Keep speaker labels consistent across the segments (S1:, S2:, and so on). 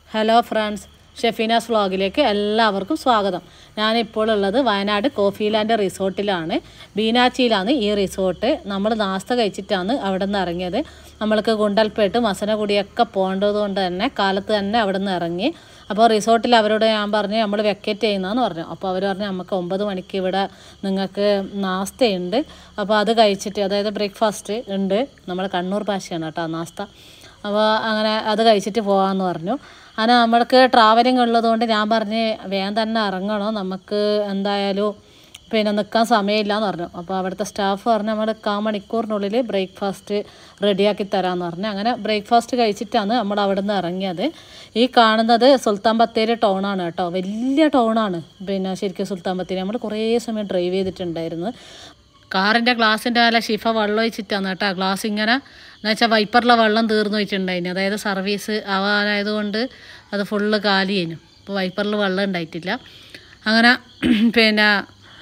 S1: Hello friends ഷെഫീനാസ് വ്ളോഗിലേക്ക് എല്ലാവർക്കും സ്വാഗതം ഞാനിപ്പോൾ ഉള്ളത് വയനാട് കോഫി ലാൻഡ് റിസോർട്ടിലാണ് ബീനാച്ചിയിലാണ് ഈ റിസോർട്ട് നമ്മൾ നാസ്ത കഴിച്ചിട്ടാണ് അവിടെ നിന്ന് ഇറങ്ങിയത് നമ്മൾക്ക് ഗുണ്ടൽപേട്ട് മസനഗുഡിയൊക്കെ പോകേണ്ടത് കൊണ്ട് തന്നെ കാലത്ത് തന്നെ അവിടെ നിന്ന് ഇറങ്ങി അപ്പോൾ റിസോർട്ടിൽ അവരോട് ഞാൻ പറഞ്ഞു നമ്മൾ വെക്കേറ്റ് ചെയ്യുന്നതെന്ന് പറഞ്ഞു അപ്പോൾ അവർ പറഞ്ഞു നമുക്ക് ഒമ്പത് മണിക്ക് ഇവിടെ നിങ്ങൾക്ക് നാസ്തയുണ്ട് അപ്പോൾ അത് കഴിച്ചിട്ട് അതായത് ബ്രേക്ക്ഫാസ്റ്റ് ഉണ്ട് നമ്മൾ കണ്ണൂർ ഭാഷയാണ് കേട്ടോ നാസ്ത അപ്പോൾ അങ്ങനെ അത് കഴിച്ചിട്ട് പോകാമെന്ന് പറഞ്ഞു അങ്ങനെ നമ്മൾക്ക് ട്രാവലിംഗ് ഉള്ളതുകൊണ്ട് ഞാൻ പറഞ്ഞ് വേഗം തന്നെ ഇറങ്ങണം നമുക്ക് എന്തായാലും പിന്നെ നിൽക്കാൻ സമയമില്ല എന്ന് പറഞ്ഞു അപ്പോൾ അവിടുത്തെ സ്റ്റാഫ് പറഞ്ഞു നമ്മൾ കാ മണിക്കൂറിനുള്ളിൽ ബ്രേക്ക്ഫാസ്റ്റ് റെഡിയാക്കി തരാമെന്ന് പറഞ്ഞു അങ്ങനെ ബ്രേക്ക്ഫാസ്റ്റ് കഴിച്ചിട്ടാണ് നമ്മൾ അവിടെ നിന്ന് ഇറങ്ങിയത് ഈ കാണുന്നത് സുൽത്താൻ ബത്തേരി ടൗണാണ് കേട്ടോ വലിയ ടൗണാണ് പിന്നെ ശരിക്കും സുൽത്താൻ ബത്തേരി നമ്മൾ കുറേ സമയം ഡ്രൈവ് ചെയ്തിട്ടുണ്ടായിരുന്നു കാറിൻ്റെ ഗ്ലാസിൻ്റെ മേലെ ഷിഫ വെള്ളം ഒഴിച്ചിട്ടാണ് കേട്ടോ ഗ്ലാസ് ഇങ്ങനെ എന്ന് വെച്ചാൽ വൈപ്പറിലെ വെള്ളം തീർന്നു വെച്ചിട്ടുണ്ടായിന് അതായത് സർവീസ് ആവാനായതുകൊണ്ട് അത് ഫുള്ള് കാലി കഴിഞ്ഞു അപ്പോൾ വൈപ്പറിൽ വെള്ളം ഉണ്ടായിട്ടില്ല അങ്ങനെ പിന്നെ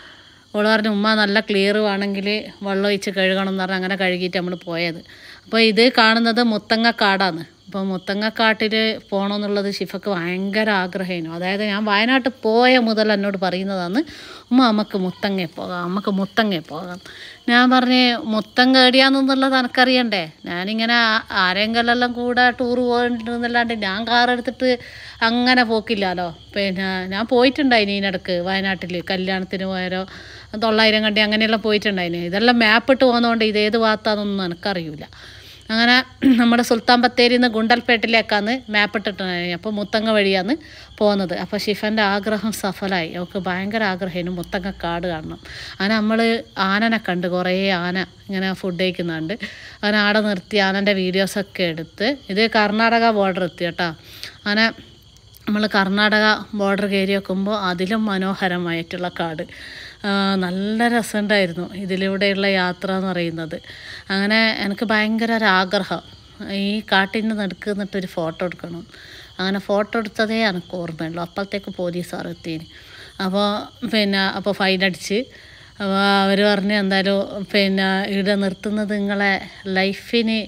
S1: ഓള് പറഞ്ഞു ഉമ്മ നല്ല ക്ലിയർ ആണെങ്കിൽ വെള്ളം ഒഴിച്ച് കഴുകണം എന്ന് പറഞ്ഞ് അങ്ങനെ കഴുകിയിട്ട് നമ്മൾ പോയത് അപ്പോൾ ഇത് കാണുന്നത് മുത്തങ്ങക്കാടാണ് അപ്പോൾ മുത്തങ്ങക്കാട്ടിൽ പോകണമെന്നുള്ളത് ഷിഫക്ക് ഭയങ്കര ആഗ്രഹമായിരുന്നു അതായത് ഞാൻ വയനാട്ടിൽ പോയ മുതൽ എന്നോട് പറയുന്നതാണ് ഉമ്മ നമുക്ക് മുത്തങ്ങ പോകാം നമുക്ക് മുത്തങ്ങ പോകാം ഞാൻ പറഞ്ഞ് മുത്തങ്ങ എവിടെയാണെന്നുള്ളത് എനിക്കറിയണ്ടേ ഞാനിങ്ങനെ ആ- ആരെങ്കിലെല്ലാം കൂടെ ടൂർ പോയിട്ടുണ്ടെന്നല്ലാണ്ട് ഞാൻ കാർ എടുത്തിട്ട് അങ്ങനെ പോക്കില്ലല്ലോ പിന്നെ ഞാൻ പോയിട്ടുണ്ടായിന് ഇതിനിടക്ക് വയനാട്ടിൽ കല്യാണത്തിന് പോയാലോ തൊള്ളായിരം കണ്ടി അങ്ങനെയെല്ലാം പോയിട്ടുണ്ടായിന് ഇതെല്ലാം മാപ്പ് ഇട്ട് പോകുന്നതുകൊണ്ട് ഇത് ഏത് ഭാഗത്താണെന്നൊന്നും എനിക്കറിയില്ല അങ്ങനെ നമ്മുടെ സുൽത്താൻ ബത്തേരിയിൽ നിന്ന് ഗുണ്ടൽപേട്ടിലേക്കാണ് മാപ്പ് ഇട്ടിട്ടുണ്ടായി അപ്പോൾ മുത്തങ്ങ വഴിയാണ് പോകുന്നത് അപ്പോൾ ഷിഫൻ്റെ ആഗ്രഹം സഫലമായി അവൾക്ക് ഭയങ്കര ആഗ്രഹമായിരുന്നു മുത്തങ്ങ കാട് കാണണം അങ്ങനെ നമ്മൾ ആനനെ കണ്ട് കുറേ ആന ഇങ്ങനെ ഫുഡ് കഴിക്കുന്നുണ്ട് അങ്ങനെ ആടെ നിർത്തി ആനൻ്റെ വീഡിയോസൊക്കെ എടുത്ത് ഇത് കർണാടക ബോർഡർ എത്തി കേട്ടോ അങ്ങനെ നമ്മൾ കർണാടക ബോർഡർ കയറി വെക്കുമ്പോൾ അതിലും മനോഹരമായിട്ടുള്ള കാട് ആ, നല്ല രസമുണ്ടായിരുന്നു ഇതിലൂടെയുള്ള യാത്ര എന്ന് പറയുന്നത് അങ്ങനെ എനിക്ക് ഭയങ്കര ഒരു ആഗ്രഹം ഈ കാട്ടിൻ്റെ നടുക്ക് നിന്നിട്ടൊരു ഫോട്ടോ എടുക്കണം അങ്ങനെ ഫോട്ടോ എടുത്തതേ എനിക്ക് ഓർമ്മയുള്ളൂ അപ്പോഴത്തേക്ക് പോലീസുകാർ എത്തിന് അപ്പോൾ പിന്നെ അപ്പോൾ ഫൈൻ അടിച്ച് അപ്പോൾ അവർ പറഞ്ഞു എന്തായാലും പിന്നെ ഇവിടെ നിർത്തുന്നത് നിങ്ങളെ ലൈഫിന്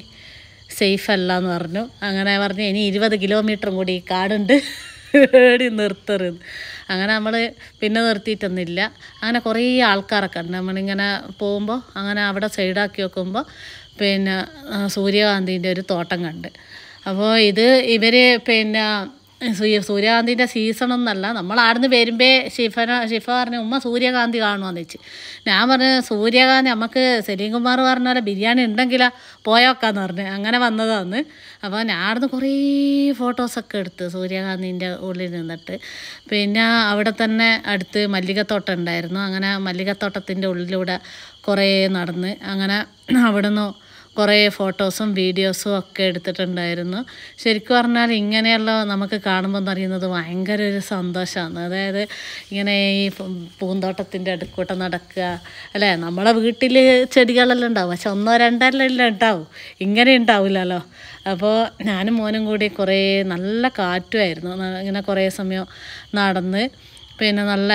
S1: സേഫ് അല്ല എന്ന് പറഞ്ഞു അങ്ങനെ പറഞ്ഞു ഇനി ഇരുപത് കിലോമീറ്ററും കൂടി ഈ കാടുണ്ട് ഏടി നിർത്തരുത് അങ്ങനെ നമ്മൾ പിന്നെ നിർത്തിയിട്ടൊന്നുമില്ല അങ്ങനെ കുറേ ആൾക്കാരൊക്കെ ഉണ്ട് നമ്മളിങ്ങനെ പോകുമ്പോൾ അങ്ങനെ അവിടെ സൈഡാക്കി വെക്കുമ്പോൾ പിന്നെ ആ, സൂര്യകാന്തിൻ്റെ ഒരു തോട്ടം കണ്ട് അപ്പോൾ ഇത് ഇവർ പിന്നെ സൂര്യ സൂര്യകാന്തിൻ്റെ സീസണൊന്നല്ല നമ്മൾ ആടുന്ന് വരുമ്പോൾ ഷിഫന ഷിഫ പറഞ്ഞു ഉമ്മ സൂര്യകാന്തി കാണുമെന്ന് വെച്ച് ഞാൻ പറഞ്ഞു സൂര്യകാന്തി നമുക്ക് സലീം കുമാർ പറഞ്ഞ പോലെ ബിരിയാണി ഉണ്ടെങ്കിലാ പോയോക്കാന്ന് പറഞ്ഞു അങ്ങനെ വന്നതാണ് അപ്പോൾ ഞാൻ അവിടുന്ന് കുറേ ഫോട്ടോസൊക്കെ എടുത്ത് സൂര്യകാന്തിൻ്റെ ഉള്ളിൽ നിന്നിട്ട് പിന്നെ അവിടെ തന്നെ അടുത്ത് മല്ലികത്തോട്ടം ഉണ്ടായിരുന്നു അങ്ങനെ മല്ലികത്തോട്ടത്തിൻ്റെ ഉള്ളിലൂടെ കുറേ നടന്ന് അങ്ങനെ അവിടുന്ന് കുറേ ഫോട്ടോസും വീഡിയോസും ഒക്കെ എടുത്തിട്ടുണ്ടായിരുന്നു ശരിക്കും പറഞ്ഞാൽ ഇങ്ങനെയുള്ള നമുക്ക് കാണുമ്പോൾ എന്ന് പറയുന്നത് ഭയങ്കര ഒരു സന്തോഷമാണ് അതായത് ഇങ്ങനെ ഈ പൂ- പൂന്തോട്ടത്തിൻ്റെ അടുക്കൂട്ടം നടക്കുക അല്ലേ നമ്മളെ വീട്ടിൽ ചെടികളെല്ലാം ഉണ്ടാവും പക്ഷെ ഒന്നോ രണ്ടെല്ലാം ഉണ്ടാവും ഇങ്ങനെ ഉണ്ടാവില്ലല്ലോ അപ്പോൾ ഞാനും മോനും കൂടി കുറേ നല്ല കാറ്റുമായിരുന്നു ന- ഇങ്ങനെ കുറേ സമയം നടന്ന് പിന്നെ നല്ല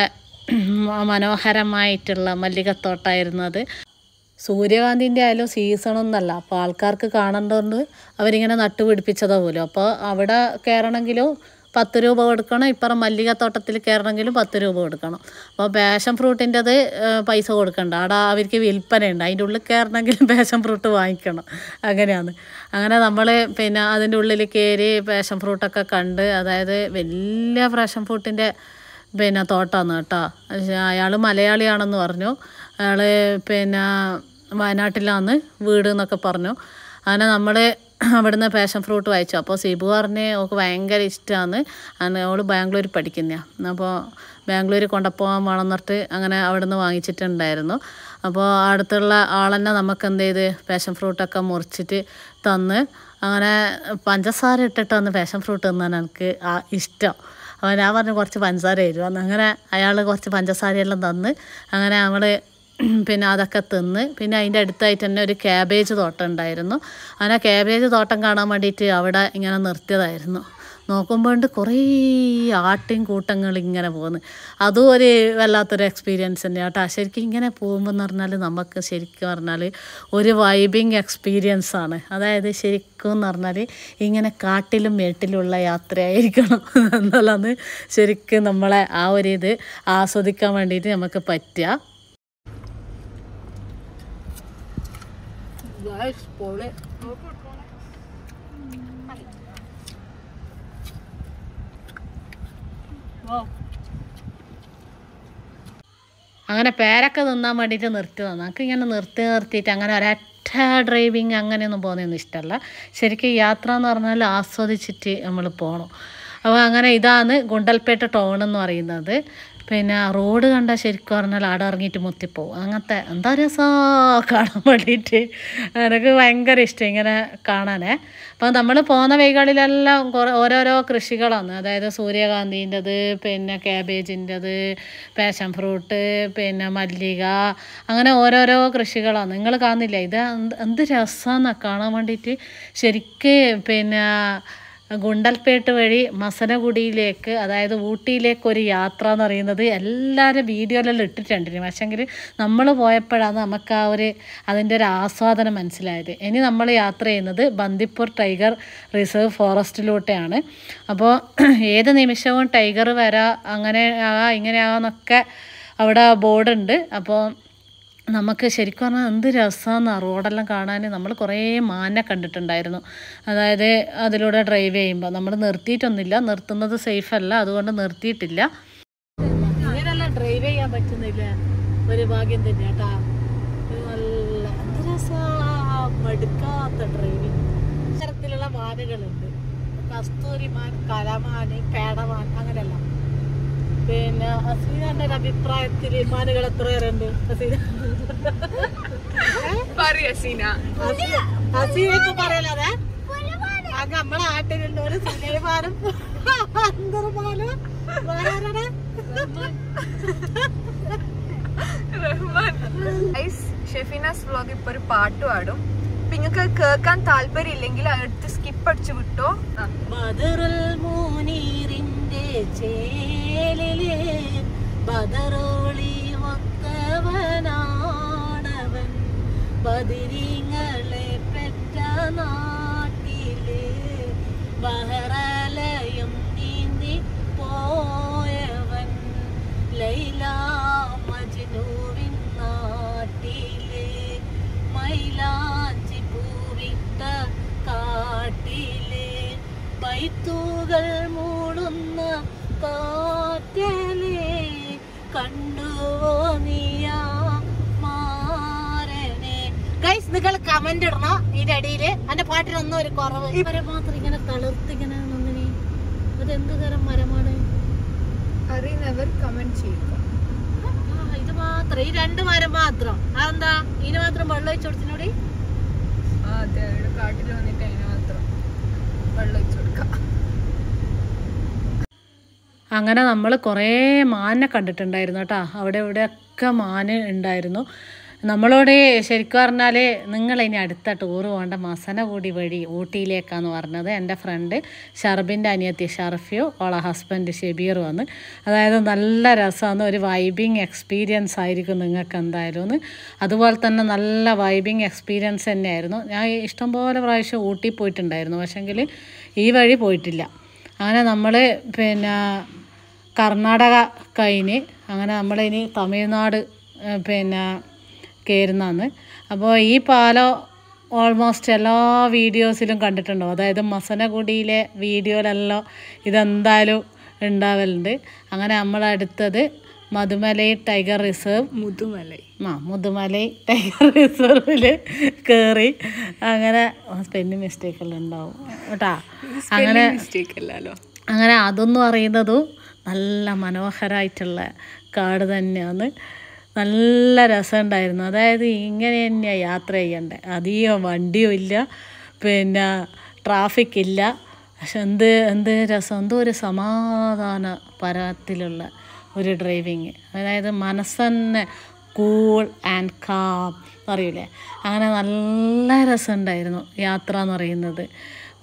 S1: മനോഹരമായിട്ടുള്ള മല്ലികത്തോട്ടമായിരുന്നു അത് സൂര്യകാന്തിൻ്റെ ആയാലും സീസണൊന്നല്ല അപ്പോൾ ആൾക്കാർക്ക് കാണേണ്ടതുകൊണ്ട് അവരിങ്ങനെ നട്ടുപിടിപ്പിച്ചതാ പോലും അപ്പോൾ അവിടെ കയറണമെങ്കിലും പത്ത് രൂപ കൊടുക്കണം ഇപ്പുറം മല്ലികത്തോട്ടത്തിൽ കയറണമെങ്കിലും പത്ത് രൂപ കൊടുക്കണം അപ്പോൾ പാഷൻ ഫ്രൂട്ടിൻ്റെത് പൈസ കൊടുക്കണ്ട അവിടെ അവർക്ക് വിൽപ്പനയുണ്ട് അതിൻ്റെ ഉള്ളിൽ കയറണമെങ്കിലും പാഷൻ ഫ്രൂട്ട് വാങ്ങിക്കണം അങ്ങനെയാണ് അങ്ങനെ നമ്മൾ പിന്നെ അതിൻ്റെ ഉള്ളിൽ കയറി പാഷൻ ഫ്രൂട്ടൊക്കെ കണ്ട് അതായത് വലിയ പാഷൻ ഫ്രൂട്ടിൻ്റെ പിന്നെ തോട്ടമാണ് കേട്ടോ അയാൾ മലയാളിയാണെന്ന് പറഞ്ഞു അയാൾ പിന്നെ വയനാട്ടിലാണ് വീട് എന്നൊക്കെ പറഞ്ഞു അങ്ങനെ നമ്മൾ അവിടുന്ന് പാഷൻ ഫ്രൂട്ട് വായിച്ചു അപ്പോൾ സിബു പറഞ്ഞ് ഓക്ക് ഭയങ്കര ഇഷ്ടമാണ് അങ്ങനെ അവൾ ബാംഗ്ലൂർ പഠിക്കുന്നതാണ് അപ്പോൾ ബാംഗ്ലൂർ കൊണ്ടുപോകാൻ വേണം എന്നിട്ട് അങ്ങനെ അവിടുന്ന് വാങ്ങിച്ചിട്ടുണ്ടായിരുന്നു അപ്പോൾ അടുത്തുള്ള ആളെന്നെ നമുക്ക് എന്ത് ചെയ്ത് പാഷൻ ഫ്രൂട്ടൊക്കെ മുറിച്ചിട്ട് തന്ന് അങ്ങനെ പഞ്ചസാര ഇട്ടിട്ടാണ് പാഷൻ ഫ്രൂട്ട് തിന്നാൻ എനിക്ക് ആ ഇഷ്ടം അപ്പോൾ ഞാൻ പറഞ്ഞു കുറച്ച് പഞ്ചസാര തരുമെന്ന് അങ്ങനെ അയാൾ കുറച്ച് പഞ്ചസാരയെല്ലാം തന്ന് അങ്ങനെ നമ്മൾ പിന്നെ അതൊക്കെ തിന്ന് പിന്നെ അതിൻ്റെ അടുത്തായിട്ട് തന്നെ ഒരു ക്യാബേജ് തോട്ടം ഉണ്ടായിരുന്നു അങ്ങനെ ക്യാബേജ് തോട്ടം കാണാൻ വേണ്ടിയിട്ട് അവിടെ ഇങ്ങനെ നിർത്തിയതായിരുന്നു നോക്കുമ്പോണ്ട് കുറേ ആട്ടിൻ കൂട്ടങ്ങൾ ഇങ്ങനെ പോകുന്നു അതും ഒരു വല്ലാത്തൊരു എക്സ്പീരിയൻസ് തന്നെ കേട്ടോ ശരിക്കും ഇങ്ങനെ പോകുമ്പോൾ എന്ന് പറഞ്ഞാൽ നമുക്ക് ശരിക്കും പറഞ്ഞാൽ ഒരു വൈബിങ് എക്സ്പീരിയൻസ് ആണ് അതായത് ശരിക്കും എന്ന് പറഞ്ഞാൽ ഇങ്ങനെ കാട്ടിലും മേട്ടിലുള്ള യാത്രയായിരിക്കണം എന്നുള്ളതാണ് ശരിക്കും നമ്മളെ ആ ഒരു ഇത് ആസ്വദിക്കാൻ വേണ്ടിയിട്ട് നമുക്ക് പറ്റുക പൊളി അങ്ങനെ പേരൊക്കെ തിന്നാൻ വേണ്ടിയിട്ട് നിർത്തിയതാണ് നമുക്ക് ഇങ്ങനെ നിർത്തി നിർത്തിയിട്ട് അങ്ങനെ ഒരൊറ്റ ഡ്രൈവിങ് അങ്ങനെയൊന്നും പോകുന്നതൊന്നും ഇഷ്ടമല്ല ശരിക്കും യാത്ര എന്ന് പറഞ്ഞാൽ ആസ്വദിച്ചിട്ട് നമ്മൾ പോകണം അപ്പോൾ അങ്ങനെ ഇതാണ് ഗുണ്ടൽപേട്ട ടൗൺ എന്ന് പറയുന്നത് പിന്നെ റോഡ് കണ്ടാൽ ശരിക്കും പറഞ്ഞാൽ ആടെ ഇറങ്ങിയിട്ട് മുത്തിപ്പോവും അങ്ങനത്തെ എന്താ രസാ കാണാൻ വേണ്ടിയിട്ട് എനിക്ക് ഭയങ്കര ഇഷ്ടം ഇങ്ങനെ കാണാനേ അപ്പോൾ നമ്മൾ പോകുന്ന വഴികളിലെല്ലാം കുറേ ഓരോരോ കൃഷികളാണ് അതായത് സൂര്യകാന്തിൻ്റെത് പിന്നെ ക്യാബേജിൻ്റെത് പാഷൻ ഫ്രൂട്ട് പിന്നെ മല്ലിക അങ്ങനെ ഓരോരോ കൃഷികളാണ് നിങ്ങൾ കാണുന്നില്ല ഇത് എന്ത് എന്ത് രസമാണ് കാണാൻ വേണ്ടിയിട്ട് ശരിക്ക് പിന്നെ ഗുണ്ടൽപേട്ട് വഴി മസനഗുഡിയിലേക്ക് അതായത് ഊട്ടിയിലേക്ക് ഒരു യാത്ര എന്ന് പറയുന്നത് എല്ലാവരും വീഡിയോയിലെല്ലാം ഇട്ടിട്ടുണ്ട് പക്ഷെങ്കിൽ നമ്മൾ പോയപ്പോഴാണ് നമുക്ക് ആ ഒരു അതിൻ്റെ ഒരു ആസ്വാദനം മനസ്സിലായത് ഇനി നമ്മൾ യാത്ര ചെയ്യുന്നത് ബന്ദിപ്പൂർ ടൈഗർ റിസർവ് ഫോറസ്റ്റിലോട്ടാണ് അപ്പോൾ ഏത് നിമിഷവും ടൈഗർ വരാം അങ്ങനെ ആകാം ഇങ്ങനെ ആകാമെന്നൊക്കെ അവിടെ ബോർഡുണ്ട് അപ്പോൾ നമുക്ക് ശരിക്കും പറഞ്ഞാൽ എന്ത് രസമാണ് റോഡെല്ലാം കാണാൻ നമ്മൾ കുറേ മാനെ കണ്ടിട്ടുണ്ടായിരുന്നു അതായത് അതിലൂടെ ഡ്രൈവ് ചെയ്യുമ്പോൾ നമ്മൾ നിർത്തിയിട്ടൊന്നുമില്ല നിർത്തുന്നത് സേഫ് അല്ല അതുകൊണ്ട് നിർത്തിയിട്ടില്ല ഇങ്ങനെല്ലാം ഡ്രൈവ് ചെയ്യാൻ പറ്റുന്നില്ല ഒരു ഭാഗ്യം തന്നെ കേട്ടാ നല്ല എന്ത് രസാ മടുക്കാത്ത ഡ്രൈവിങ് തരത്തിലുള്ള മാനുകളുണ്ട് കസ്തൂരി മാൻ കലമാൻ പേടമാൻ അങ്ങനെയല്ല പിന്നെ ഹസീനാന്റെ ഒരു അഭിപ്രായത്തിൽ മാനുകൾ എത്ര പേരുണ്ട് ഹസീന ഹസീന ഇപ്പൊ പറയലാതെ അങ്ങ് നമ്മളെ ആട്ടിലുണ്ട് ഒരു സുലൈമാനും അന്തർമാനും വേറെ
S2: ഷെഫീനാസ് വ്ലോഗ് ഇപ്പൊ ഒരു പാട്ട് പാടും അപ്പൊ നിങ്ങൾക്ക് കേൾക്കാൻ താല്പര്യം ഇല്ലെങ്കിൽ അടുത്ത് സ്കിപ്പ് അടിച്ചു വിട്ടോ ആ.
S1: ബദറുൽ മൂനീറിന്റെ ചേലിലെ ബദറോളി മൊത്തവനാണവൻ ബദിരിങ്ങളെ പെറ്റ നാട്ടിലെ ബഹറലയും നീന്തി പോയവൻ ലൈല മജ്നുവിൻ നാട്ടിലെ മൈലാഞ്ചി പൂവിട്ട കാട്ടിലെ ബൈത്തുകൾ മൂടുന്ന കാറ്റലെ കണ്ടുവോ നീയാ മാരനെ ഗൈസ് നിങ്ങൾ കമന്റ് ഇടണം ഇതിന്റെ അടിയില് എന്റെ പാട്ടിനൊന്നും ഒരു കുറവ് ഇവരെ മാത്രം ഇങ്ങനെ തളിർത്തിങ്ങനെ നിന്നിനി അതെന്ത് തരം മരമാണ്
S2: അറിയുന്നവർ കമന്റ് ചെയ്യുക
S1: ആ, ഇത് മാത്രം ഈ രണ്ട് മരം മാത്രം അതെന്താ ഇതിന് മാത്രം വെള്ളം ഒഴിച്ചു കൊടുത്തിനോടി
S2: ആ അതെ അവിടെ കാട്ടിൽ വന്നിട്ട് അതിന് മാത്രം വെള്ളം ഒഴിച്ചു കൊടുക്കാം
S1: അങ്ങനെ നമ്മൾ കുറേ മാനെ കണ്ടിട്ടുണ്ടായിരുന്നു കേട്ടോ അവിടെ ഇവിടെയൊക്കെ മാന് ഉണ്ടായിരുന്നു നമ്മളോട് ശരിക്കും പറഞ്ഞാൽ നിങ്ങൾ ഇനി അടുത്ത ടൂർ പോകേണ്ട മസനഗുടി വഴി ഊട്ടിയിലേക്കാന്ന് പറഞ്ഞത് എൻ്റെ ഫ്രണ്ട് ഷർബിൻ്റെ അനിയത്തി ഷർഫിയോ ഓളെ ഹസ്ബൻഡ് ഷെബീർ വന്ന് അതായത് നല്ല രസമാണ് ഒരു വൈബിങ് എക്സ്പീരിയൻസ് ആയിരിക്കും നിങ്ങൾക്ക് എന്തായാലും എന്ന് അതുപോലെ തന്നെ നല്ല വൈബിങ് എക്സ്പീരിയൻസ് തന്നെയായിരുന്നു ഞാൻ ഇഷ്ടംപോലെ പ്രാവശ്യം ഊട്ടി പോയിട്ടുണ്ടായിരുന്നു പക്ഷെങ്കിൽ ഈ വഴി പോയിട്ടില്ല അങ്ങനെ നമ്മൾ പിന്നെ കർണാടക കഴിഞ്ഞ് അങ്ങനെ നമ്മളിനി തമിഴ്നാട് ഏഹ്, പിന്നെ കയറുന്നതാണ് അപ്പോൾ ഈ പാലം ഓൾമോസ്റ്റ് എല്ലാ വീഡിയോസിലും കണ്ടിട്ടുണ്ടോ അതായത് മസനഗുഡിയിലെ വീഡിയോയിലെല്ലാം ഇതെന്തായാലും ഉണ്ടാവലുണ്ട് അങ്ങനെ നമ്മളടുത്തത് മധുമലൈ ടൈഗർ റിസർവ്
S2: മുതുമലൈ
S1: ആ മുതുമലൈ ടൈഗർ റിസർവിൽ കയറി അങ്ങനെ സ്പെല്ലിംഗ് മിസ്റ്റേക്കെല്ലാം ഉണ്ടാവും കേട്ടാ അങ്ങനെ
S2: മിസ്റ്റേക്ക് അല്ലല്ലോ
S1: അങ്ങനെ അതൊന്നും അറിയുന്നതും നല്ല മനോഹരമായിട്ടുള്ള കാട് തന്നെയാണ് നല്ല രസമുണ്ടായിരുന്നു അതായത് ഇങ്ങനെ തന്നെയാണ് യാത്ര ചെയ്യണ്ടേ അധികം വണ്ടിയും ഇല്ല പിന്നെ ട്രാഫിക് ഇല്ല പക്ഷെ എന്ത് എന്ത് രസം എന്തോ ഒരു സമാധാന പരത്തിലുള്ള ഒരു ഡ്രൈവിങ് അതായത് മനസ്സന്നെ കൂൾ ആൻഡ് കാം അറിയില്ലേ അങ്ങനെ നല്ല രസമുണ്ടായിരുന്നു യാത്ര എന്ന് പറയുന്നത്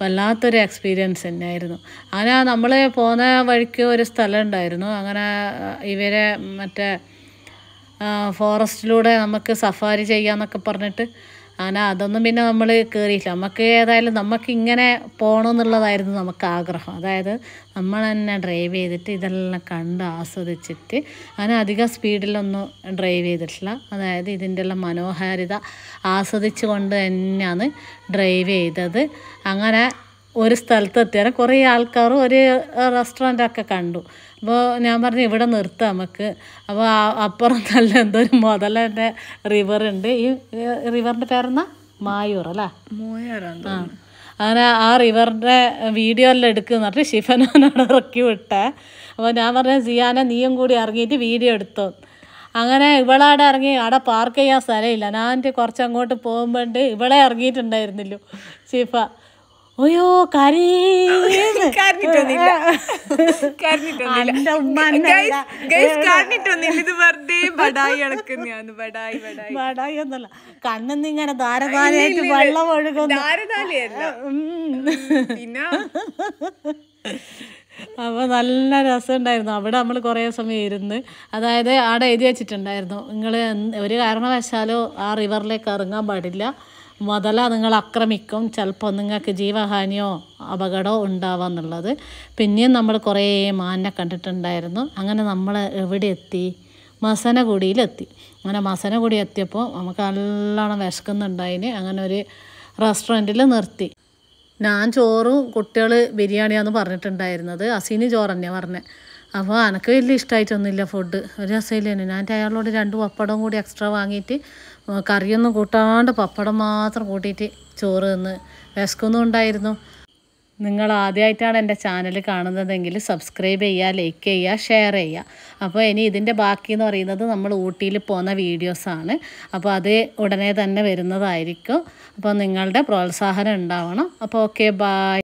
S1: വല്ലാത്തൊരു എക്സ്പീരിയൻസ് തന്നെയായിരുന്നു അങ്ങനെ നമ്മൾ പോകുന്ന വഴിക്ക് ഒരു സ്ഥലം ഉണ്ടായിരുന്നു അങ്ങനെ ആ, ഇവരെ മറ്റേ ആ, ഫോറസ്റ്റിലൂടെ നമുക്ക് സഫാരി ചെയ്യാന്നൊക്കെ പറഞ്ഞിട്ട് അങ്ങനെ അതൊന്നും പിന്നെ നമ്മൾ കയറിയില്ല നമുക്ക് ഏതായാലും നമുക്ക് ഇങ്ങനെ പോകണമെന്നുള്ളതായിരുന്നു നമുക്ക് ആഗ്രഹം അതായത് നമ്മൾ തന്നെ ഡ്രൈവ് ചെയ്തിട്ട് ഇതെല്ലാം കണ്ട് ആസ്വദിച്ചിട്ട് അങ്ങനെ അധികം സ്പീഡിലൊന്നും ഡ്രൈവ് ചെയ്തിട്ടില്ല അതായത് ഇതിൻ്റെ എല്ലാം മനോഹാരിത ആസ്വദിച്ച് കൊണ്ട് തന്നെയാണ് ഡ്രൈവ് ചെയ്തത് അങ്ങനെ ഒരു സ്ഥലത്ത് എത്തിയാൽ കുറേ ആൾക്കാർ ഒരു റെസ്റ്റോറൻ്റൊക്കെ കണ്ടു അപ്പോൾ ഞാൻ പറഞ്ഞു ഇവിടെ നിർത്താം നമുക്ക് അപ്പോൾ ആ- അപ്പുറം നല്ല എന്തോ ഒരു മുതലൻ്റെ റിവർ ഉണ്ട് ഈ റിവറിൻ്റെ പേരെന്നാ മായൂർ അല്ലേ
S2: മൂയാറാണ്
S1: ആ അങ്ങനെ ആ റിവറിൻ്റെ വീഡിയോ എല്ലാം എടുക്കുന്ന പറഞ്ഞിട്ട് ഷിഫനോനോട് ഇറക്കി വിട്ടേ അപ്പോൾ ഞാൻ പറഞ്ഞു സിയാന നീയും കൂടി ഇറങ്ങിയിട്ട് വീഡിയോ എടുത്തോ അങ്ങനെ ഇവളവിടെ ഇറങ്ങി അവിടെ പാർക്ക് ചെയ്യാൻ സ്ഥലമില്ല ഞാൻ കുറച്ച് അങ്ങോട്ട് പോകുമ്പോണ്ട് ഇവളെ ഇറങ്ങിയിട്ടുണ്ടായിരുന്നില്ലോ ഷിഫ അയ്യോ കരീന്ന്
S2: കരഞ്ഞിട്ടൊന്നുമില്ല കരഞ്ഞിട്ടൊന്നുമില്ല
S1: അന്റെ ഉമ്മ
S2: Guys, guys, കരഞ്ഞിട്ടൊന്നുമില്ല ഇത് വെറുതെ ബടായി ഇളക്കുന്നതാണ് ബടായി ബടായി
S1: വടായി ഒന്നല്ല കണ്ണിന്ന് ഇങ്ങനെ ധാരധാരയായിട്ട് വെള്ളം ഒഴുകുന്നു
S2: ധാരധാലിയല്ല
S1: ഉം.
S2: പിന്നെ
S1: അപ്പോൾ നല്ല രസമുണ്ടായിരുന്നു അവിടെ നമ്മൾ കുറേ സമയം ഇരുന്ന് അതായത് അവിടെ എഴുതി വെച്ചിട്ടുണ്ടായിരുന്നു നിങ്ങൾ ഒരു കാരണവശാലോ ആ റിവറിലേക്ക് ഇറങ്ങാൻ പാടില്ല മുതല നിങ്ങൾ ആക്രമിക്കും ചിലപ്പോൾ നിങ്ങൾക്ക് ജീവഹാനിയോ അപകടമോ ഉണ്ടാവാന്നുള്ളത് പിന്നെയും നമ്മൾ കുറേ മാനിനെ കണ്ടിട്ടുണ്ടായിരുന്നു അങ്ങനെ നമ്മൾ എവിടെ എത്തി മസനഗുഡിയിലെത്തി അങ്ങനെ മസനഗുഡി എത്തിയപ്പോൾ നമുക്ക് നല്ലോണം വിശക്കുന്നുണ്ടായിന് അങ്ങനെ ഒരു റെസ്റ്റോറൻറ്റിൽ നിർത്തി ഞാൻ ചോറും കുട്ടികൾ ബിരിയാണിയാന്ന് പറഞ്ഞിട്ടുണ്ടായിരുന്നത് അസീന് ചോറ് തന്നെയാണ് പറഞ്ഞത് അപ്പോൾ എനിക്ക് വലിയ ഇഷ്ടമായിട്ടൊന്നുമില്ല ഫുഡ് ഒരു രസമില്ലേനു ഞാൻ അയാളോട് രണ്ട് പപ്പടം കൂടി എക്സ്ട്രാ വാങ്ങിയിട്ട് ആ, കറിയൊന്നും കൂട്ടാണ്ട് പപ്പടം മാത്രം കൂട്ടിയിട്ട് ചോറ് തിന്ന് വിശക്കുന്നുണ്ടായിരുന്നു നിങ്ങൾ ആദ്യമായിട്ടാണ് എൻ്റെ ചാനൽ കാണുന്നതെങ്കിൽ സബ്സ്ക്രൈബ് ചെയ്യുക ലൈക്ക് ചെയ്യുക ഷെയർ ചെയ്യുക അപ്പോൾ ഇനി ഇതിൻ്റെ ബാക്കി എന്ന് പറയുന്നത് നമ്മൾ ഊട്ടിയിൽ പോകുന്ന വീഡിയോസാണ് അപ്പോൾ അത് ഉടനെ തന്നെ വരുന്നതായിരിക്കും അപ്പോൾ നിങ്ങളുടെ പ്രോത്സാഹനം ഉണ്ടാവണം അപ്പോൾ ഓക്കെ ബായ്